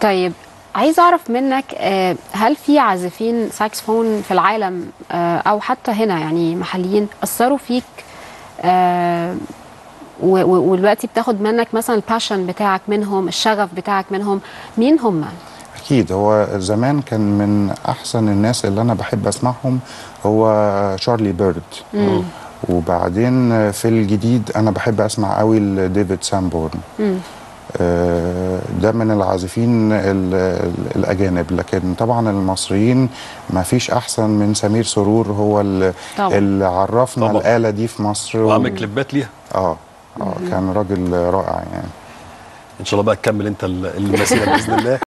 طيب عايز اعرف منك آه، هل في عازفين ساكسفون في العالم آه، او حتى هنا يعني محليين اثروا فيك آه، و- و- ودلوقتي بتاخد منك مثلا الباشن بتاعك منهم الشغف بتاعك منهم مين هم اكيد هو زمان كان من احسن الناس اللي انا بحب اسمعهم هو شارلي بيرد وبعدين في الجديد انا بحب اسمع قوي لديفيد سامبورن آه، ده من العازفين ال- ال- الاجانب لكن طبعا المصريين ما فيش احسن من سمير سرور هو ال- طبعا. اللي عرفنا طبعا. الاله دي في مصر و- وعامل كليبات ليها اه اه كان راجل رائع يعني ان شاء الله بقى تكمل انت المسيره باذن الله